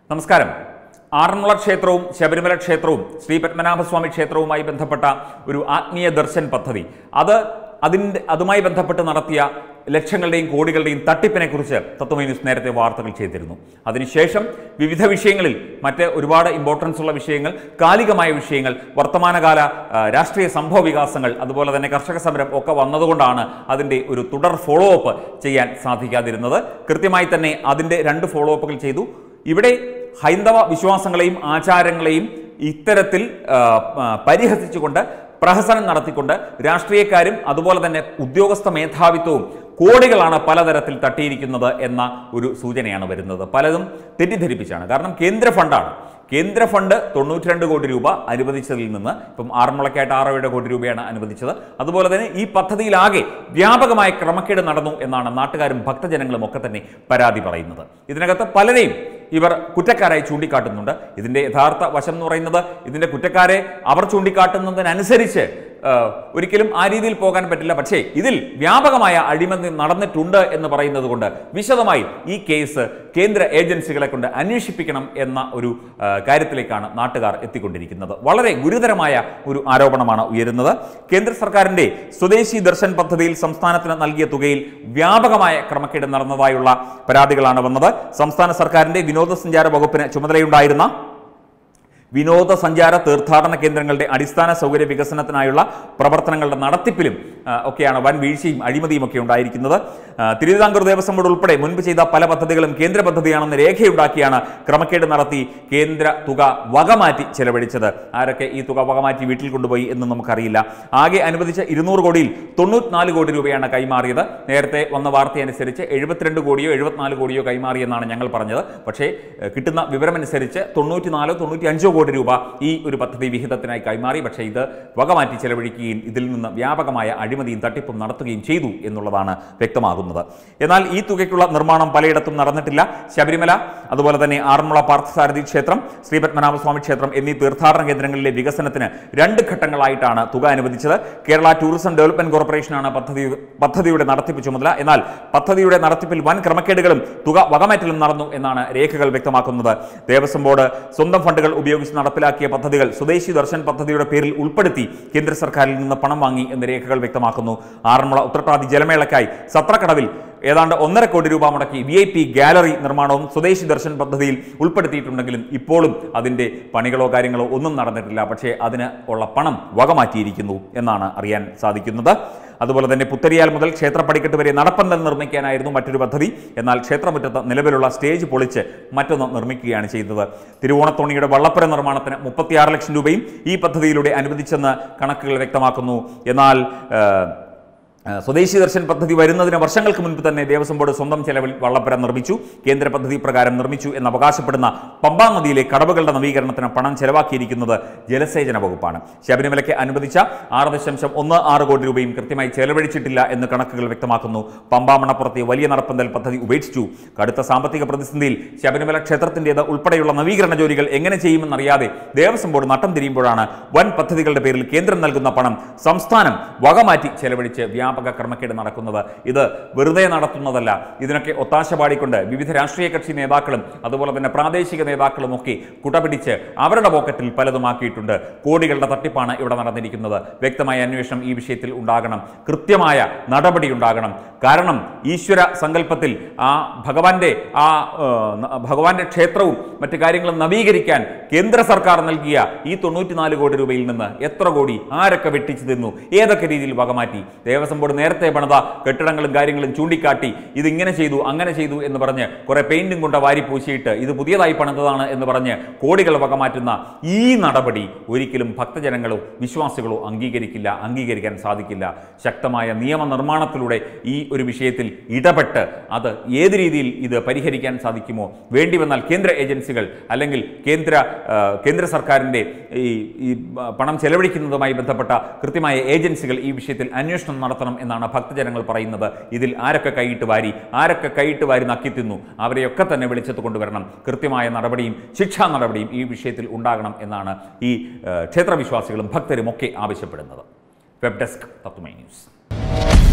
നമസ്കാരം ആറന്മുള ക്ഷേത്രവും ശബരിമല ക്ഷേത്രവും ശ്രീ പത്മനാഭസ്വാമി ക്ഷേത്രവുമായി ബന്ധപ്പെട്ട ഒരു ആത്മീയ ദർശൻ പദ്ധതി അത് അതിൻ്റെ അതുമായി ബന്ധപ്പെട്ട് നടത്തിയ ലക്ഷങ്ങളുടെയും കോടികളുടെയും തട്ടിപ്പിനെ കുറിച്ച് തത്വമൈ ന്യൂസ് നേരത്തെ വാർത്തകൾ ചെയ്തിരുന്നു അതിനുശേഷം വിവിധ വിഷയങ്ങളിൽ മറ്റ് ഒരുപാട് ഇമ്പോർട്ടൻസ് ഉള്ള വിഷയങ്ങൾ കാലികമായ വിഷയങ്ങൾ വർത്തമാനകാല ആ, രാഷ്ട്രീയ സംഭവ വികാസങ്ങൾ അതുപോലെ തന്നെ കർഷക സമരം ഒക്കെ വന്നതുകൊണ്ടാണ് അതിൻ്റെ ഒരു തുടർ ഫോളോ അപ്പ് ചെയ്യാൻ സാധിക്കാതിരുന്നത് കൃത്യമായി തന്നെ അതിൻ്റെ രണ്ട് ഫോളോ അപ്പുകൾ ചെയ്തു ഇവിടെ ഹൈന്ദവ വിശ്വാസങ്ങളെയും ആചാരങ്ങളെയും ഇത്തരത്തിൽ ആ, ആ, പരിഹസിച്ചുകൊണ്ട് പ്രഹസനം നടത്തിക്കൊണ്ട് രാഷ്ട്രീയക്കാരും അതുപോലെ തന്നെ ഉദ്യോഗസ്ഥ മേധാവിത്വവും കോടികളാണ് പലതരത്തിൽ തട്ടിയിരിക്കുന്നത് എന്ന ഒരു സൂചനയാണ് വരുന്നത് പലതും തെറ്റിദ്ധരിപ്പിച്ചാണ് കാരണം കേന്ദ്ര ഫണ്ടാണ് കേന്ദ്ര ഫണ്ട് തൊണ്ണൂറ്റി രണ്ട് കോടി രൂപ അനുവദിച്ചതിൽ നിന്ന് ഇപ്പം ആറന്മുളയ്ക്കായിട്ട് ആറരയുടെ കോടി രൂപയാണ് അനുവദിച്ചത് അതുപോലെ തന്നെ ഈ പദ്ധതിയിലാകെ വ്യാപകമായ ക്രമക്കേട് നടന്നു എന്നാണ് നാട്ടുകാരും ഭക്തജനങ്ങളും ഒക്കെ തന്നെ പരാതി പറയുന്നത് ഇതിനകത്ത് പലരെയും ഇവർ കുറ്റക്കാരായി ചൂണ്ടിക്കാട്ടുന്നുണ്ട് ഇതിൻ്റെ യഥാർത്ഥ വശം എന്ന് പറയുന്നത് ഇതിൻ്റെ കുറ്റക്കാരെ അവർ ചൂണ്ടിക്കാട്ടുന്നതിനനുസരിച്ച് ആ, ഒരിക്കലും ആ രീതിയിൽ പോകാൻ പറ്റില്ല പക്ഷേ ഇതിൽ വ്യാപകമായ അഴിമതി നടന്നിട്ടുണ്ട് എന്ന് പറയുന്നത് കൊണ്ട് വിശദമായി ഈ കേസ് കേന്ദ്ര ഏജൻസികളെ കൊണ്ട് അന്വേഷിപ്പിക്കണം എന്ന ഒരു ആ, കാര്യത്തിലേക്കാണ് നാട്ടുകാർ എത്തിക്കൊണ്ടിരിക്കുന്നത് വളരെ ഗുരുതരമായ ഒരു ആരോപണമാണ് ഉയരുന്നത് കേന്ദ്ര സർക്കാരിന്റെ സ്വദേശി ദർശൻ പദ്ധതിയിൽ സംസ്ഥാനത്തിന് നൽകിയ തുകയിൽ വ്യാപകമായ ക്രമക്കേട് നടന്നതായുള്ള പരാതികളാണ് വന്നത് സംസ്ഥാന സർക്കാരിന്റെ വിനോദസഞ്ചാര വകുപ്പിന് ചുമതലയുണ്ടായിരുന്ന വിനോദസഞ്ചാര തീർത്ഥാടന കേന്ദ്രങ്ങളുടെ അടിസ്ഥാന സൗകര്യ വികസനത്തിനായുള്ള പ്രവർത്തനങ്ങളുടെ നടത്തിപ്പിലും ആ, ഒക്കെയാണ് വൻ വീഴ്ചയും അഴിമതിയും ഒക്കെ ഉണ്ടായിരിക്കുന്നത് ആ, തിരുവിതാംകൂർ ദേവസ്വം ബോർഡ് ഉൾപ്പെടെ മുൻപ് ചെയ്ത പല പദ്ധതികളും കേന്ദ്ര പദ്ധതിയാണെന്ന് രേഖയുണ്ടാക്കിയാണ് ക്രമക്കേട് നടത്തി കേന്ദ്ര തുക വകമാറ്റി ചെലവഴിച്ചത് ആരൊക്കെ ഈ തുക വകമാറ്റി വീട്ടിൽ കൊണ്ടുപോയി എന്ന് നമുക്കറിയില്ല ആകെ അനുവദിച്ച ഇരുന്നൂറ് കോടിയിൽ തൊണ്ണൂറ്റിനാല് കോടി രൂപയാണ് കൈമാറിയത് നേരത്തെ വന്ന വാർത്തയനുസരിച്ച് എഴുപത്തിരണ്ട് കോടിയോ എഴുപത്തിനാല് കോടിയോ കൈമാറിയെന്നാണ് ഞങ്ങൾ പറഞ്ഞത് പക്ഷേ ഏഹ്, കിട്ടുന്ന വിവരമനുസരിച്ച് തൊണ്ണൂറ്റിനാലോ തൊണ്ണൂറ്റി അഞ്ചോ കോടി രൂപ ഈ ഒരു പദ്ധതി വിഹിതത്തിനായി കൈമാറി പക്ഷേ ഇത് വകമാറ്റി ചെലവഴിക്കുകയും ഇതിൽ നിന്ന് വ്യാപകമായ അഴിമതിയും തട്ടിപ്പും നടത്തുകയും ചെയ്തു എന്നുള്ളതാണ് വ്യക്തമാകുന്നത് എന്നാൽ ഈ തുകയ്ക്കുള്ള നിർമ്മാണം പലയിടത്തും നടന്നിട്ടില്ല ശബരിമല അതുപോലെ തന്നെ ആറന്മുള പാർത്ഥസാരഥി ക്ഷേത്രം ശ്രീ പത്മനാഭസ്വാമി ക്ഷേത്രം എന്നീ തീർത്ഥാടന കേന്ദ്രങ്ങളിലെ വികസനത്തിന് രണ്ട് ഘട്ടങ്ങളായിട്ടാണ് തുക അനുവദിച്ചത് കേരള ടൂറിസം ഡെവലപ്മെന്റ് കോർപ്പറേഷനാണ് പദ്ധതി പദ്ധതിയുടെ നടത്തിപ്പ് ചുമതല എന്നാൽ പദ്ധതിയുടെ നടത്തിപ്പിൽ വൻ ക്രമക്കേടുകളും തുക വകമാറ്റലും നടന്നു എന്നാണ് രേഖകൾ വ്യക്തമാക്കുന്നത് ദേവസ്വം ബോർഡ് സ്വന്തം ഫണ്ടുകൾ ഉപയോഗിച്ച് നടപ്പിലാക്കിയ പദ്ധതികൾ സ്വദേശി ദർശൻ പദ്ധതിയുടെ പേരിൽ ഉൾപ്പെടുത്തി കേന്ദ്ര സർക്കാരിൽ നിന്ന് പണം വാങ്ങി എന്ന് രേഖകൾ വ്യക്തമാക്കുന്നു ആറന്മുള ഉത്രട്ടാതി ജലമേളയ്ക്കായി സത്രക്കടവിൽ ഏതാണ്ട് ഒന്നര കോടി രൂപ മുടക്കി വി ഐ പി ഗാലറി നിർമ്മാണവും സ്വദേശി ദർശൻ പദ്ധതിയിൽ ഉൾപ്പെടുത്തിയിട്ടുണ്ടെങ്കിലും ഇപ്പോഴും അതിൻ്റെ പണികളോ കാര്യങ്ങളോ ഒന്നും നടന്നിട്ടില്ല പക്ഷേ അതിന് ഉള്ള പണം വകമാറ്റിയിരിക്കുന്നു എന്നാണ് അറിയാൻ സാധിക്കുന്നത് അതുപോലെ തന്നെ പുത്തരിയാൽ മുതൽ ക്ഷേത്രപ്പടിക്കെട്ട് വരെ നടപ്പന്തൽ നിർമ്മിക്കാനായിരുന്നു മറ്റൊരു പദ്ധതി എന്നാൽ ക്ഷേത്രമുറ്റത്ത് നിലവിലുള്ള സ്റ്റേജ് പൊളിച്ച് മറ്റൊന്ന് നിർമ്മിക്കുകയാണ് ചെയ്തത് തിരുവോണത്തോണിയുടെ വള്ളപ്പുര നിർമ്മാണത്തിന് മുപ്പത്തിയാറ് ലക്ഷം രൂപയും ഈ പദ്ധതിയിലൂടെ അനുവദിച്ചെന്ന് കണക്കുകൾ വ്യക്തമാക്കുന്നു എന്നാൽ ഏഹ്, ആ, സ്വദേശി ദർശൻ പദ്ധതി വരുന്നതിന് വർഷങ്ങൾക്ക് മുൻപ് തന്നെ ദേവസ്വം ബോർഡ് സ്വന്തം ചെലവിൽ വള്ളപ്പുര നിർമ്മിച്ചു കേന്ദ്ര പദ്ധതി പ്രകാരം നിർമ്മിച്ചു എന്ന് അവകാശപ്പെടുന്ന പമ്പാ നദിയിലെ കടവുകളുടെ നവീകരണത്തിന് പണം ചെലവാക്കിയിരിക്കുന്നത് ജലസേചന വകുപ്പാണ് ശബരിമലയ്ക്ക് അനുവദിച്ച ആറ് ദശാംശം ഒന്ന് ആറ് കോടി രൂപയും കൃത്യമായി ചെലവഴിച്ചിട്ടില്ല എന്ന് കണക്കുകൾ വ്യക്തമാക്കുന്നു പമ്പാ മണപ്പുറത്തെ വലിയ നടപ്പന്തൽ പദ്ധതി ഉപേക്ഷിച്ചു കടുത്ത സാമ്പത്തിക പ്രതിസന്ധിയിൽ ശബരിമല ക്ഷേത്രത്തിൻ്റേത് ഉൾപ്പെടെയുള്ള നവീകരണ ജോലികൾ എങ്ങനെ ചെയ്യുമെന്നറിയാതെ ദേവസ്വം ബോർഡ് നട്ടം തിരിയുമ്പോഴാണ് വൻ പദ്ധതികളുടെ പേരിൽ കേന്ദ്രം നൽകുന്ന പണം സംസ്ഥാനം വകമാറ്റി ചെലവഴിച്ച് വ്യാപക ക്രമക്കേട് നടക്കുന്നത് ഇത് വെറുതെ നടത്തുന്നതല്ല ഇതിനൊക്കെ ഒത്താശ പാടിക്കൊണ്ട് വിവിധ രാഷ്ട്രീയ കക്ഷി നേതാക്കളും അതുപോലെ തന്നെ പ്രാദേശിക നേതാക്കളും ഒക്കെ കുടപിടിച്ച് അവരുടെ പോക്കറ്റിൽ പലതും ആക്കിയിട്ടുണ്ട് കോടികളുടെ തട്ടിപ്പാണ് ഇവിടെ നടന്നിരിക്കുന്നത് വ്യക്തമായ അന്വേഷണം ഈ വിഷയത്തിൽ ഉണ്ടാകണം കൃത്യമായ നടപടി ഉണ്ടാകണം കാരണം ഈശ്വര സങ്കല്പത്തിൽ ആ ഭഗവാന്റെ ആ ഏഹ്, ന- ഭഗവാന്റെ ക്ഷേത്രവും മറ്റു കാര്യങ്ങളും നവീകരിക്കാൻ കേന്ദ്ര സർക്കാർ നൽകിയ ഈ തൊണ്ണൂറ്റിനാല് കോടി രൂപയിൽ നിന്ന് എത്ര കോടി ആരൊക്കെ വെട്ടിച്ചു തിന്നു ഏതൊക്കെ രീതിയിൽ വകമാറ്റി ദേവസ്വം ബോർഡ് നേരത്തെ പണിത കെട്ടിടങ്ങളും കാര്യങ്ങളും ചൂണ്ടിക്കാട്ടി ഇത് ഇങ്ങനെ ചെയ്തു അങ്ങനെ ചെയ്തു എന്ന് പറഞ്ഞ് കുറെ പെയിന്റും കൊണ്ട് വാരി പൂശിയിട്ട് ഇത് പുതിയതായി പണിതതാണ് എന്ന് പറഞ്ഞ് കോടികൾ വകമാറ്റുന്ന ഈ നടപടി ഒരിക്കലും ഭക്തജനങ്ങളോ വിശ്വാസികളോ അംഗീകരിക്കില്ല അംഗീകരിക്കാൻ സാധിക്കില്ല ശക്തമായ നിയമനിർമ്മാണത്തിലൂടെ ഈ ഒരു വിഷയത്തിൽ ഇടപെട്ട് അത് ഏത് രീതിയിൽ ഇത് പരിഹരിക്കാൻ സാധിക്കുമോ വേണ്ടി വന്നാൽ കേന്ദ്ര ഏജൻസികൾ അല്ലെങ്കിൽ കേന്ദ്ര ആ, കേന്ദ്ര സർക്കാരിൻ്റെ ഈ ഈ ആ, പണം ചെലവഴിക്കുന്നതുമായി ബന്ധപ്പെട്ട കൃത്യമായ ഏജൻസികൾ ഈ വിഷയത്തിൽ അന്വേഷണം നടത്തണം എന്നാണ് ഭക്തജനങ്ങൾ പറയുന്നത് ഇതിൽ ആരൊക്കെ കൈയിട്ട് വാരി ആരൊക്കെ കൈയിട്ട് വാരി നക്കിത്തിന്നു അവരെയൊക്കെ തന്നെ വെളിച്ചത്ത് കൊണ്ടുവരണം കൃത്യമായ നടപടിയും ശിക്ഷാ നടപടിയും ഈ വിഷയത്തിൽ ഉണ്ടാകണം എന്നാണ് ഈ ആ, ക്ഷേത്രവിശ്വാസികളും ഭക്തരും ഒക്കെ ആവശ്യപ്പെടുന്നത് വെബ് ഡെസ്ക് തത്വമൈ ന്യൂസ്